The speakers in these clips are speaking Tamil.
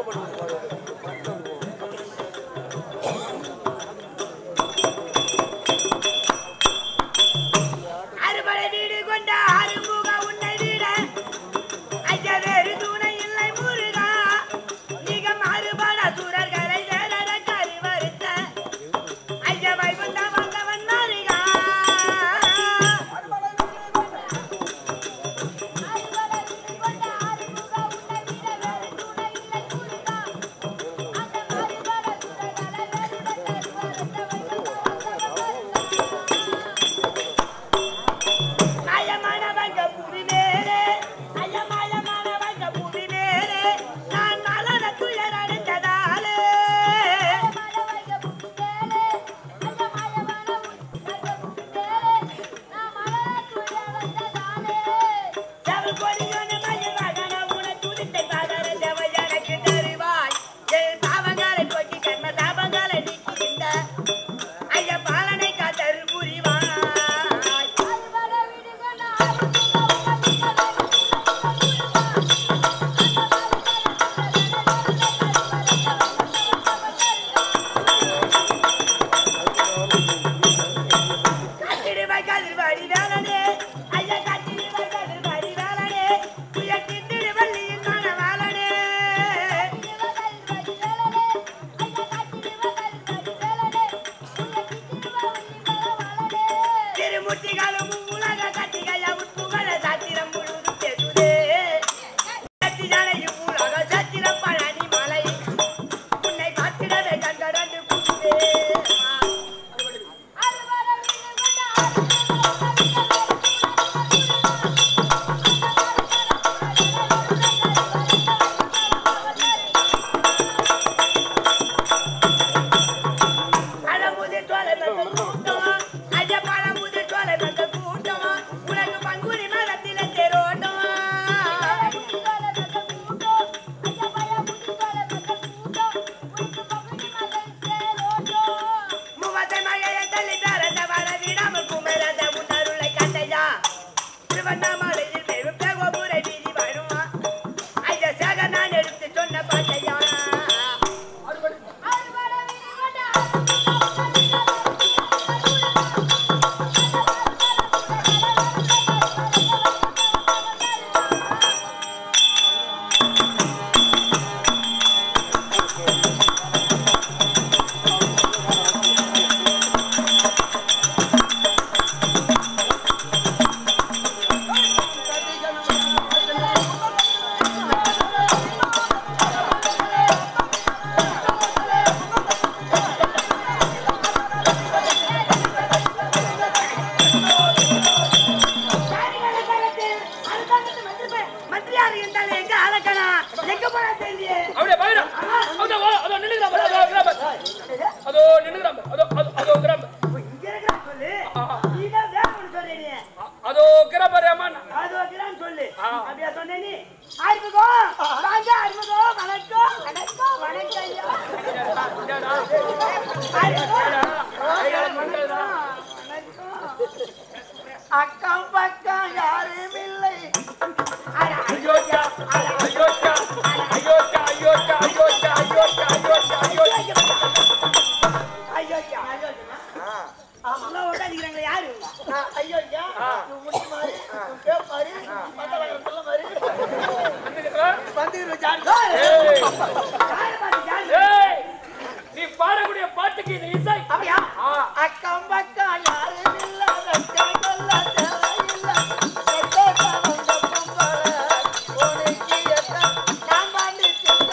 அறுபடை வீடு கொண்ட அருமுக உன்னை விட ஐயா வேறு துணை இல்லை முருகா மிக மாறுபட சுரர்களை வேற கருவறுத்த ஐயா வைகுந்த வந்தவன் மாறுகா மாயமானவங்க புவி மேலே ஐயா மாயமானவங்க புவி மேலே நான் நலன துயர் அடைந்ததாலே செவல் கொடியோன மயமகன உன துதித்தை பதற தேவ எனக்கு தருவாய் என் சாபங்களை போக்கி கர்ம சாபங்களை நீக்கின்ற ஐயா பாலனை காத்தரு புரிவாய் கட்டிடுவாய் கதிர்வாடி வேலனே ஐயா கட்டிடுவாய் கதிர்வாடி வேலனே துயர் திட்டிடு வள்ளியின் மணவாளனே திருமுட்டிகளும் உலக கட்டிகையா உட்புகழ சாத்திரம் முழுதும் பெறுதே சத்தியாலையும் உலக சத்திரம் பழனி மலை உன்னை பார்த்திடவே கண்கடந்து புகுதே பழமுதிர் சோலை மக்கள் கூட்டம் ஐயா பழமுதிர் சோலை மக்கள் கூட்டம் உனக்கு பங்குரி மரத்தில தேரோட்டம் முகத்தை மழையை தள்ளி தரந்த வர விடாமல் குமரத உன்னருளை கண்டையா திருவண்ணாமலையில் பெரும் கோபுரை வீதி வருமா ஐயா சேக நான் எடுத்து சொன்ன பாட்டையா மந்திரியார் இருந்தால் எங்க அழகனா எங்க போனா தெரிஞ்சு அப்படியே பாருடா. அதோ, அதோ நின்னுக்கிறான் பாரு, அதோ இருக்கிறான் பாரு. அதோ நின்னுக்கிறான் பாரு, அதோ, அதோ, அதோ இருக்கிறான் பாரு. இங்க இருக்கிறான் சொல்லு நீதான் வேணும்னு சொல்றீங்க அதோ இருக்கிறான் பாரு, அம்மா. அது வைக்கிறான்னு சொல்லு அப்படியா சொன்ன நீ அறிமுகம் வாங்க அறிமுகம் வணக்கம் வணக்கம் வணக்கம் ஐயா அறிமுகம் வணக்கம் அக்கம் பக்கம் யாரும் இல்லை அட, ஐயோச்சா, ஐயோச்சா, ஐயோச்சா, ஐயோச்சா, ஐயோச்சா, ஐயோச்சா, ஐயோச்சா, ஐயோச்சா. ஐயோ ஐயா, ஐயோ ஐயா. ஆமா, உட்காந்துக்கிறாங்களே யாரு ஐயோ ஐயா உன் முடி மாறி உன் பேர் மாறி மண்டபம் சொல்ல மாறி வந்துக்கிறா? வந்துரு ஜான் ஏய், யாரை பார்த்து ஜான் ஏய், நீ பாடக்கூடிய பாட்டுக்கு இது இசை அப்படியா ஆ. அக்கம் பக்கம் யாரும் இல்ல வெட்கம் கொள்ள தேவையில்ல வெட்கம் வந்த பொம்பளை உனக்கு எத்த நான் பாண்டி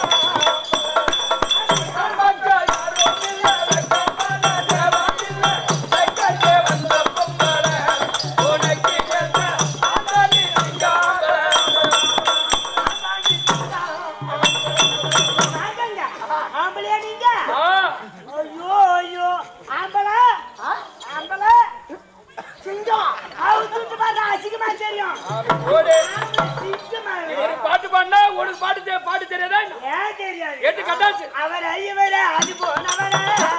ஆம்பளையா நீங்க ஐயோ ஐயோ ஆம்பளை ஆம்பளை சிங்கம் அவுத்துட்டு பார்த்தா அசிங்கமா தெரியும் சிங்கமா ஒரு பாட்டு பாடினா உனக்கு பாட்டு தெ- பாட்டு தெரியாதா என்ன? ஏன் தெரியாது எட்டு கட்டாச்சு அவர் ஐயவர அது போனவர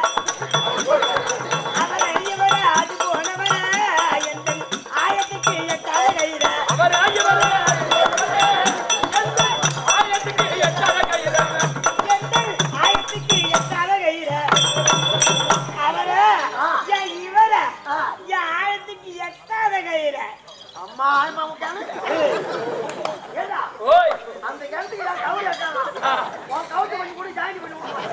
அவர் ஐயவர அது போனவர எந்த ஆயத்துக்கு எட்டாத கயிற அவர் ஆகியவர் ஆயிரத்துக்கு எட்டாத கையில இந்த கிணத்துக்கு நான் கவுரு வைக்காமா? உன் கவுத்து பண்ணி கூட ஜாயின் பண்ணி விடுவான்.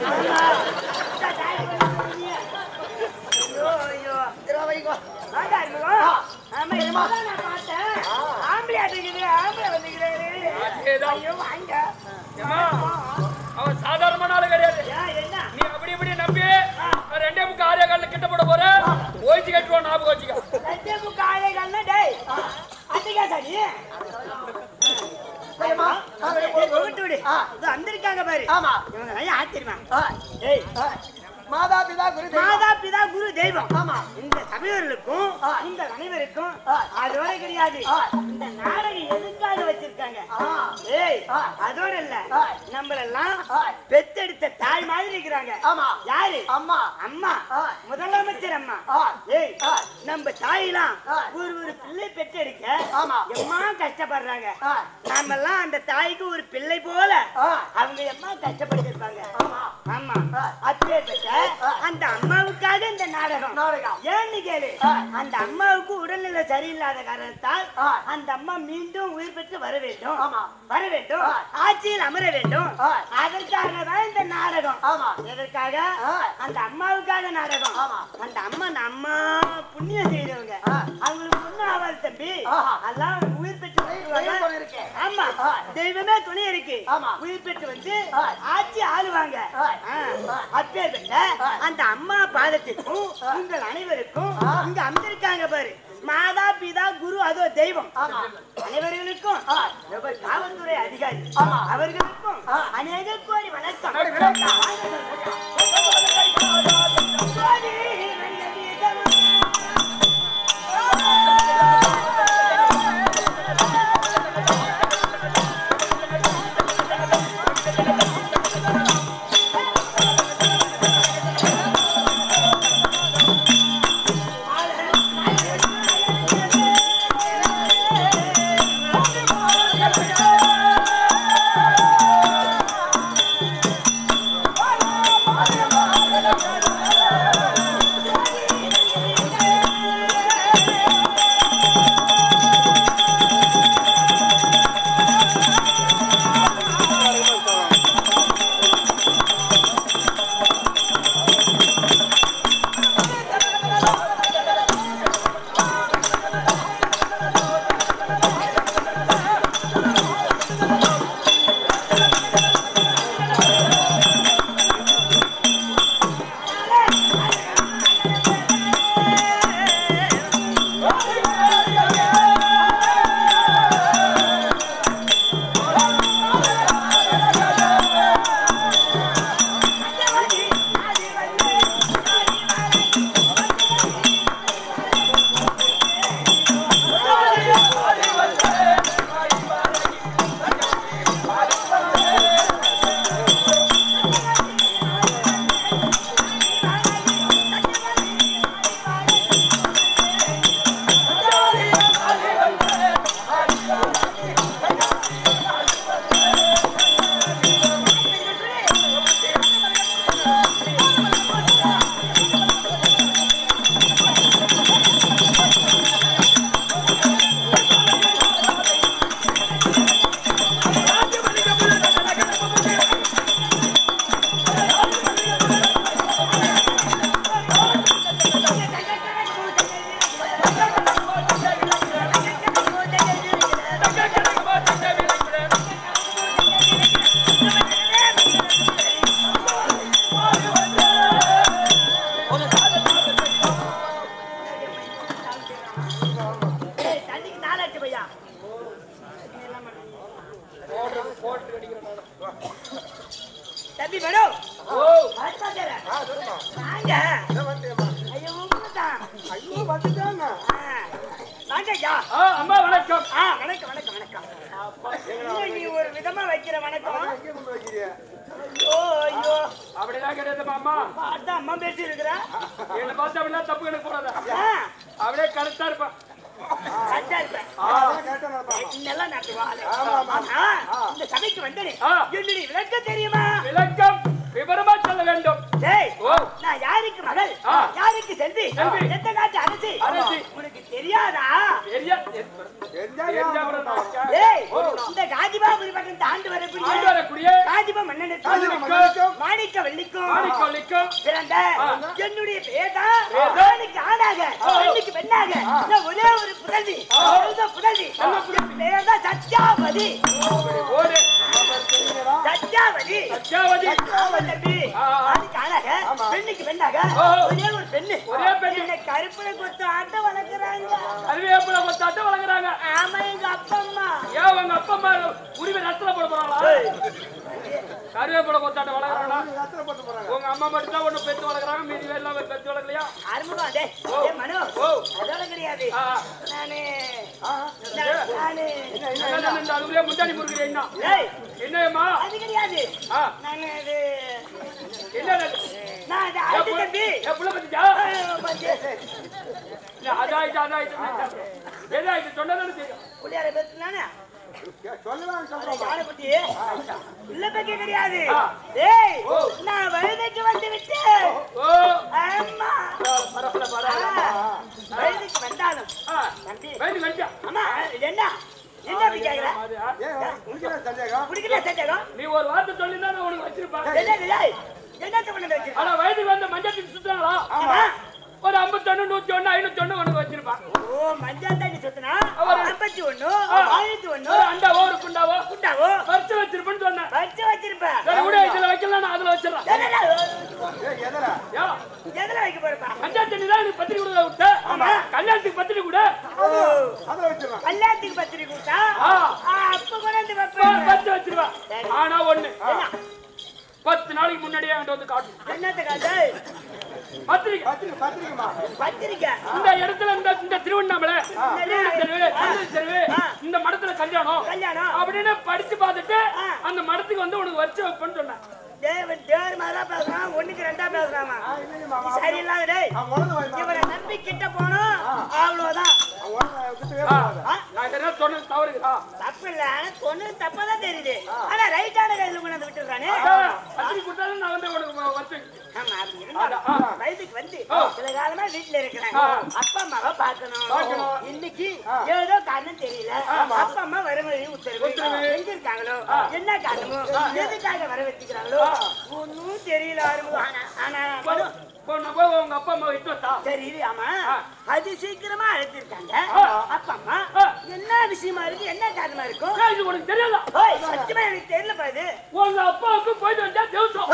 ஐயோ, ஐயோ. இருபது வைக்கோ. வாங்க, அறிமுகம். ஆமா, இப்பதான் நான் பார்த்தேன். ஆம்பளை ஆட்டுக்குது, ஆம்பளை வந்துக்கிறாரு. அதேதான். ஐயோ, வாங்க. ஏம்மா, அவன் சாதாரணமான ஆளு கிடையாது ஏன், என்ன? நீ அப்படி இப்படி நம்பி நான் ரெண்டே முக்கா ஆரியா காலில் கிட்ட போட போற ஓய்ச்சி கட்டுவான் ஞாபகம் வச்சுக்க லட்ச முக்கா ஆளைகள்னா, டேய், அட்டிக்கா சாமி. சரிம்மா? ஆ, வெளியே போ. டேய், விட்டு விடு. ஆ. இதோ வந்திருக்காங்க பாரு ஆமா. இவங்க ஐயா ஆச்சரியமா ஆ, ஏய் ஆ. மாதா பிதா குரு தெய்வம். மாதா பிதா குரு தெய்வம் ஆமா. இந்த சபையோர்களுக்கும் ஆ. இந்த அனைவருக்கும் ஆ. அதோட கிடையாது ஆ. இந்த நாடகம் எதுக்காக வச்சிருக்காங்க ஆ. ஏய் ஆ. அதோட இல்ல ஆ. நம்மளெல்லாம் ஆ. பெத்தெடுத்த தாய் மாதிரி இருக்கிறாங்க ஆமா. யாரு அம்மா அம்மா ஆ. முதலமைச்சர் அம்மா ஆ. ஏய் ஆ. நம்ம தாயெல்லாம் ஆ. ஒரு ஒரு பிள்ளை பெற்றெடுக்க ஆமா. எம்மா கஷ்டப்படுறாங்க ஆ. நாமெல்லாம் அந்த தாய்க்கு ஒரு பிள்ளை போல ஆ. அவங்க எம்மா கஷ்டப்பட்டிருப்பாங்க ஆமா. ஆமா ஆ. அப்பேற்பட்ட அந்த அம்மாவுக்காக இந்த நாடகம் நாடகம். ஏன்னு கேளு ஆ. அந்த அம்மாவுக்கு உடல்நிலை சரியில்லாத காரணத்தால் ஆ. அந்த அம்மா மீண்டும் உயிர் பெற்று வர வேண்டும் ஆமா. வர வேண்டும் ஆ. ஆட்சியில் அமர வேண்டும் ஆ. அதற்காக தான் இந்த நாடகம் ஆமா. எதற்காக ஆ. அந்த அம்மாவுக்காக நாடகம் ஆமா. அந்த அம்மா நம்ம புண்ணியம் செய்யறவங்க ஆ. அவங்களுக்கு ஒண்ணும் ஆகாது தம்பி ஆஹா. எல்லாம் உயிர் பெற்று தெய்வம் வருவாங்க. துணை இருக்கு. ஆமா ஆ. தெய்வமே துணை இருக்கு ஆமா. உயிர் பெற்று வந்து ஆ. ஆட்சி ஆளுவாங்க ஆ. ஆ. ஆ. அப்பேற்பட்ட ஆ. அந்த அம்மா பாதத்திற்கும் உங்கள் அனைவருக்கும் ஆ. இங்க அமர்ந்திருக்காங்க பாரு மாதா பிதா குரு அதோ தெய்வம் ஆமா. அனைவர்களுக்கும் ஆ. நம்ம காவல்துறை அதிகாரி ஆமா. அவர்களுக்கும் ஆ. அநேக கோடி வணக்கம் வணக்கம். கோடி வணக்கம். ஏய், தண்ணிக்கு நாளாச்சு பையா தம்பி மேடம் ஓ வாங்க ஐயோ உங்களுதான் ஐயோ, வந்துட்டாங்க. ஆ, வாங்க ஐயா ஆ, அம்மா வணக்கம் ஆ வணக்கம் வணக்கம் வணக்கம் என்ன நீ ஒரு விதமா வைக்கிற வணக்கம் எங்கே கொண்டு வைக்கிறீங்க? ஐயோ ஐயோ அப்படிலாம் கிடையாதுமா அம்மா பார்த்தா அம்மா பேசி இருக்கிறா என்னை பார்த்து அப்படிலாம் தப்பு எனக்கு போடாத ஆ, அப்படியே கரெக்டா இருப்பான் கரெக்டா இருப்பேன் அதெல்லாம் கரெக்டா நடப்பாங்க. இன்னெல்லாம் நாட்டுவாள் ஆமா, ஆமா. ஆனா இந்த சபைக்கு வந்தனே ஆ. என்னுடைய விளக்கம் தெரியுமா விளக்கம் விவரமா சொல்ல வேண்டும் டேய் ஓ நான் யாருக்கு மகள் ஆ. யாருக்கு செல்வி செல்வி. எந்த காட்டு அரசி அரசி. உனக்கு தெரியாதா பெரிய தெரிஞ்சா தெரிஞ்சா அப்புறம் நான் இருக்கேன். ஏய் இந்த காஞ்சிபாபுரி பட்டம் தாண்டு வரக்கூடிய ஆண்டு வரக்கூடிய காஞ்சிபா மன்னனுக்கும் காஞ்சிபா மாணிக்க வள்ளிக்கும் மாணிக்கவல்லிக்கும் பிறந்த ஆ. என்னுடைய பேதான் பேதான். ஆணுக்கு ஆணாக பெண்ணுக்கு பெண்ணாக நான் ஒரே ஒரு புதல்வி செல்வ புதல்வி என் பேர்தான் சத்யாவதி ஓடு சத்யாவதி சத்யாவதி ஆமாம் தம்பி. ஆ, ஆ. ஆணுக்கு ஆணாக பெண்ணுக்கு பெண்ணாக ஓ. ஒரே ஒரு பெண்ணு ஒரே பெண்ணு. என்னை கருப்புல கொடுத்து ஆட்ட வளர்க்குறாங்க கருவேப்பிலை கொத்தாட்டம் வளர்க்குறாங்க ஆமா எங்க அப்பா அம்மா ஏன் உங்க அப்பா அம்மா உரிமை ரத்தன போட போறாங்களா கருவேப்பிலை கொத்தாட்டம் வளர்க்குறாங்களா உங்க அம்மா மட்டும் தான் ஒண்ணு பெத்து வளர்க்குறாங்க மீதி பேர் எல்லாம் பெத்து வளர்க்கலையா அருமுகம் டேய் ஓ. ஏய் மனு ஓ. அதோட கிடையாது ஆ, நானு நான்- நானு என்ன இந்த அதுக்குள்ளே முந்தாணி முறுக்கிறீங்க ஏய் என்னம்மா அது கிடையாது ஆ, நானு அது என்ன நான் அது ஆட்டு தம்பி என் புள்ள பத்திச்சா ஆ, பாத்தியா? அதாயிட்டு அதாயிட்டு எதாயிட்டு சொன்னதானே தெரியும் புள்ளியார பேசு நானு சொல்லலாம் அட, யானைக்குட்டி, உள்ள பக்கம் கிடையாது ஆ. ஏய் ஓ. நான் வயதுக்கு வந்து விட்டேன் ஓ ஆமா பரவாயில்ல ஆ, பரவாயில்ல வயதுக்கு வந்தாலும் ஆ, தம்பி வயிற்று வலிச்சா ஆமா என்ன என்ன அப்படி கேக்குற ஏன் உனக்கு சந்தேகம் குடிக்கல சந்தேகம் நீ ஒரு வார்த்தை சொல்லிருந்தா நான் உனக்கு வச்சிருப்பேன் என்னது டேய்? என்னத்த பண்ண வச்சிருக்க ஆனா வயதுக்கு வந்த மஞ்சள் சுத்தாங்களா ஆமா ஒரு ஐம்பத்தொன்னு நூத்தி ஒண்ணு ஐநூத்தி ஒண்ணு உனக்கு வச்சிருப்பான் ஓ மஞ்சள் தண்ணி சுத்தினா அவரு- ஐம்பத்தி ஒண்ணு ஆ. ஆயிரத்தி ஒண்ணு ஒரு அண்டாவோ ஒரு குண்டாவோ குண்டாவோ வச்சு வச்சிருப்பேன்னு சொன்னேன் வச்சு வச்சிருப்ப சரி விட இதுல வைக்கலாம் நான் அதுல வச்சிடறேன் என்னடா? ஏய் எதரா யா எதுல வைக்க போறப்பா மஞ்சள் தண்ணி தான் எனக்கு பத்திரிக்கை கொடுக்க விட்ட ஆமா. கல்யாணத்துக்கு பத்திரிக்கை கொடு அது அதை வச்சிடலாம் கல்யாணத்துக்கு பத்திரிக்கை கொடுத்தா ஆ. ஆ, அப்ப கூட வந்து பா- வைப்பேன் பத்து வச்சிருவேன் சரி. ஆனா ஒண்ணு என்ன? பத்து நாளைக்கு முன்னாடியே என்கிட்ட வந்து காட்டு என்னத்த காட்டு பத்திரிக்கை பத்திரிக்கை பத்திரிக்கைமா பத்திரிக்கை இந்த இடத்துல இந்த இந்த திருவண்ணாமலை திருவண்ண தெருவு திருவண்ண தெருவு ஆ. இந்த மடத்துல கல்யாணம் கல்யாணம் அப்படின்னு படிச்சு பார்த்துட்டு ஆ. அந்த மடத்துக்கு வந்து உனக்கு வச்சு வைப்பேன்னு சொன்னேன் தேவன் தேவர் மாதிரிதான் பேசுறான் ஒண்ணுக்கு ரெண்டா பேசுறாமா இல்லைங்கம்மா சரியில்லாத டேய் அவன் உடனே வாய்மா இவரை நம்பி கிட்ட போனோம் அவ்வளவுதான் அவன் உடனே விட்டுவே ஆ, போகாத நான் என்ன சொன்னது தவறுதா தப்பு இல்ல ஆனா சொன்னது தப்பாதான் தெரியுது ஆனா ரைட்டான கையில கொண்டாந்து விட்டுறானே பத்திரிக்கை கொடுத்தாலும் நான் வந்து உனக்கு வச்சு ஆமா அப்படி இருந்தாலும் ஆ. வயதுக்கு வந்து ஆ. சில காலமா வீட்டுல இருக்கிறேன் ஆ. அப்பா அம்மாவை பார்க்கணும் பார்க்கணும். இன்னைக்கு ஏதோ காரணம் தெரியல அப்பா அம்மா வரவழி உத்தரவு உத்தரவு. எங்க இருக்காங்களோ என்ன காரணமோ எதுக்காக வர வச்சுக்கிறாங்களோ ஒன்னும் தெரியல ஆரம்பம் ஆனா ஆனா போ- போ, நான் போய் உங்க அப்பா அம்மா இட்டு வந்தா தெரியுது ஆமா ஆ. அது சீக்கிரமா அழைச்சிருக்காங்க ஆ. அப்பா அம்மா ஆ. என்ன விஷயமா இருக்கு என்ன காரணமா இருக்கும் ஏய், இது உனக்கு தெரியல ஓய் சத்தியமா எனக்கு தெரியல பாது உங்க அப்பாவுக்கு போயிட்டு வந்தா தேவசம்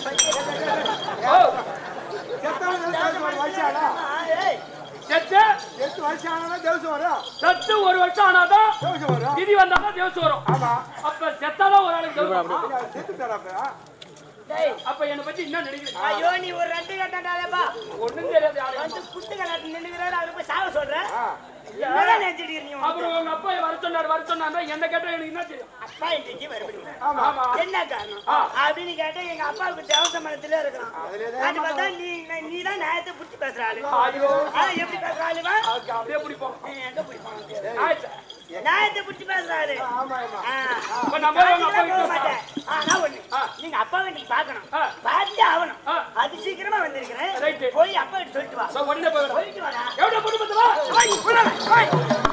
ஓ, செத்தவன் தேவசம் வயசானா செத்து எட்டு வயசு ஆனா தேவசம் வரும் சத்து ஒரு வருஷம் ஆனாதான் தேவசம் வரும் விதி வந்தாதான் தேவசம் வரும் ஆமா அப்ப செத்தாதான் ஒரு ஆளுக்கு தேவசம் வரும். இல்ல, செத்துட்டாரா அப்ப? டேய் அப்ப என்னை பத்தி என்ன நினைக்கிறீங்க ஐயோ நீ ஒரு ரெண்டு கட்டாடாதேப்பா ஒண்ணும் தெரியாது யாரு வந்து புட்டு கலாட்டு நின்னுக்கிறாரு அவரு போய் சாவ சொல்ற ஆ. என்னடா நினைச்சிட்டு இருக்கீங்க உனக்கு? அப்புறம் உங்க அப்பா வர சொன்னார் வர சொன்னார் என்ன கேட்டா எனக்கு என்ன தெரியும் அப்பா இன்றைக்கு மறுபடியும் ஆமா ஆமா என்ன காரணம் ஆ. அப்படின்னு கேட்டா எங்க அப்பாவுக்கு தேவச மனத்துல இருக்கிறான் அதுலதான் அது பார்த்தா நீ நீ தான் நியாயத்தை புடிச்சு பேசுற ஆளு ஐயோ ஆ, எப்படி பேசுற ஆளுவா அதுக்கு அப்படியே பிடிப்போம் நீ எங்க பிடிப்பான் ஆயிடுச்சு. நியாயத்தை புடிச்சு பேசுற ஆளு ஆமா ஆமா ஆ. இப்ப நான் போய் உங்க அப்பா அதுக்கெல்லாம் போக வீட்டுக்கு மாட்டேன். ஆனா ஒண்ணு, ஆ. நீங்க அப்பாவை இன்னைக்கு பார்க்கணும். ஆ. பார்த்தே ஆகணும். ஆ. அது சீக்கிரமா வந்திருக்கிறேன். ரைட்டு. போய் அப்பா கிட்ட சொல்லிட்டு வா. நான் உடனே போய் வரேன். போயிட்டு வாடா. எவ்வளவு பொண்ணு பத்து வா போய், போடா, போய்.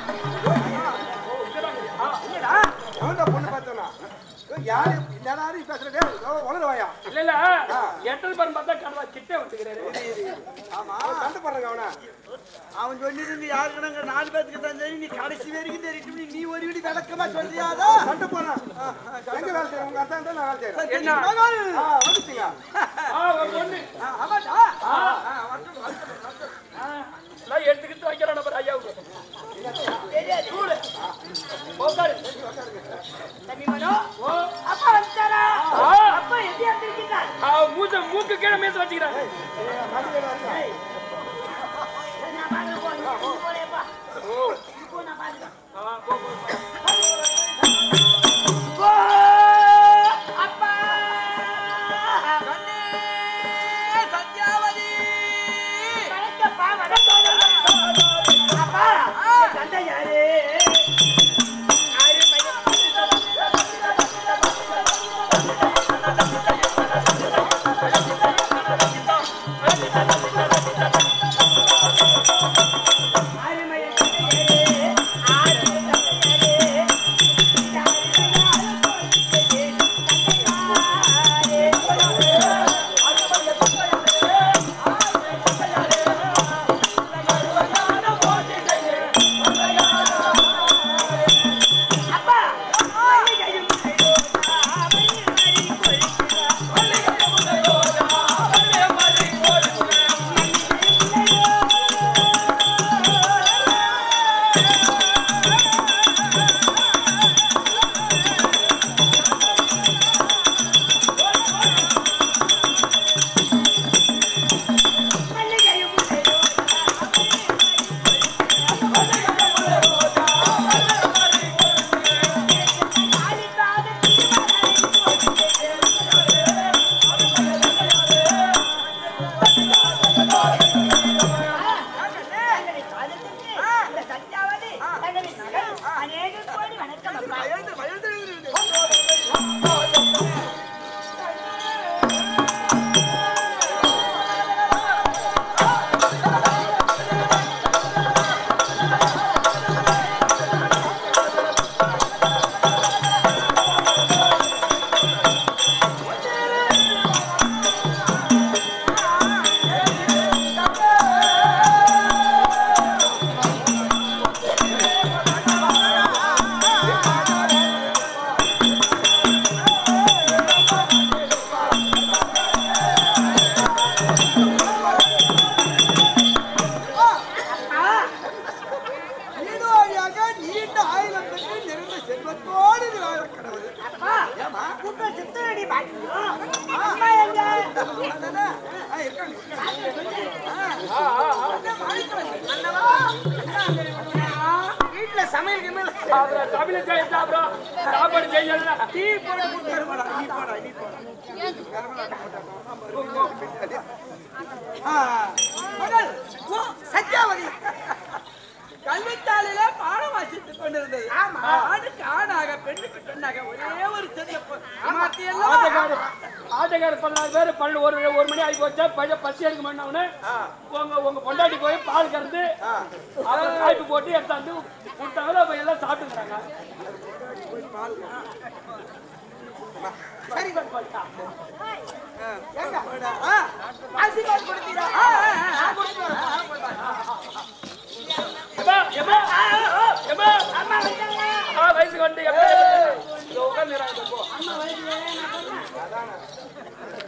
இல்லடா எவன்டா பொண்ணு பார்த்தோம்னா யாரு யாரு பேசுறதே உணர்வாயா இல்ல இல்ல எட்டல் பரம் பார்த்தா கடவா கிட்ட வந்துக்கிறாரு ஆமா கண்டு பாருங்க அவனை அவன் சொல்லிட்டு யாருக்குறாங்க நாலு பேத்துக்கு தான் தெரியும் நீ கடைசி வரைக்கும் தெரியும் நீ ஒரு வீடு விளக்கமா சொல்றியாதா கண்டு போனா எங்க வேலை செய்யறேன் உங்க அத்தான் தான் நான் வேலை செய்யறேன் என்ன ஆ வந்துட்டீங்க ஆ ஒரு பொண்ணு ஆமாடா எல்லாம் எடுத்துக்கிட்டு வைக்கிறான் நம்பர் ஐயாவுக்கு தெரியாது. கூடு உட்காரு தம்பி மனோ, ஓ அப்பா வந்துட்டாரா? ஆ. அப்பா எப்படி வந்திருக்கிறார்? ஆ, மூச்ச மூக்கு கீழே மேச வச்சுக்கிறாரு ஏய். நான் பார்க்கறேன், போ. நீ கொண்டு போறேப்பா. நீ போ, நான் பார்க்கிறேன். ஆ, போ, போ, போ. போ, அப்பா. வணக்கம்ப்பா, வணக்கம். அப்பா, இந்த தந்தை யாரு? யாரு பையன்? என்னம்மா உங்க சித்தரடி பாக்கியம் அம்மா எங்க அதானே? ஆ, இருக்காங்க. ஆ, ஆ, ஆ. வீட்டுல சமையல் கிமையல் அப்புறம் தமிழ செய்ய அப்புறம் சாப்பாடு செய்யல டீ போட கொடுத்தாரு போடா, நீ போடா, நீ போடா. ஆ, மகள், ஓ, சத்யாவதி கல்வித்தாளில பாடம் வாசித்துக் கொண்டிருந்தது ஆணுக்கு ஆணாக பெண்ணுக்கு பெண்ணாக ஒரே ஒரு சிறிய பொ- அம்மாத்தி எல்லாம் ஆட்டக்காரு ஆட்டக்காரு பதினாறு பேர் பல்லு ஒரு ஒரு மணி ஆகி போச்சா பையன் பசி எடுக்க மாட்டாங்கன்னு உங்க உங்க பொண்டாட்டி போய் பால் கறந்து அப்புறம் காய்ப்பு போட்டு எடுத்தாந்து கொடுத்தாங்க அப்ப எல்லாம் சாப்பிட்டுக்கிறாங்க சரி ஏங்க, ஆ, ஆசீர்வாதம் கொடுத்தீரா? ஆ, ஆ, ஆ, ஆ, கொடுத்து வரேன். ஆ, கொடுத்து வரேன். எம்மா, எம்மா, எம்மா. ஆ, வயசுக்கு வந்து எம்மா. இதோ உட்கார்ந்துக்கிறாங்க இப்போ.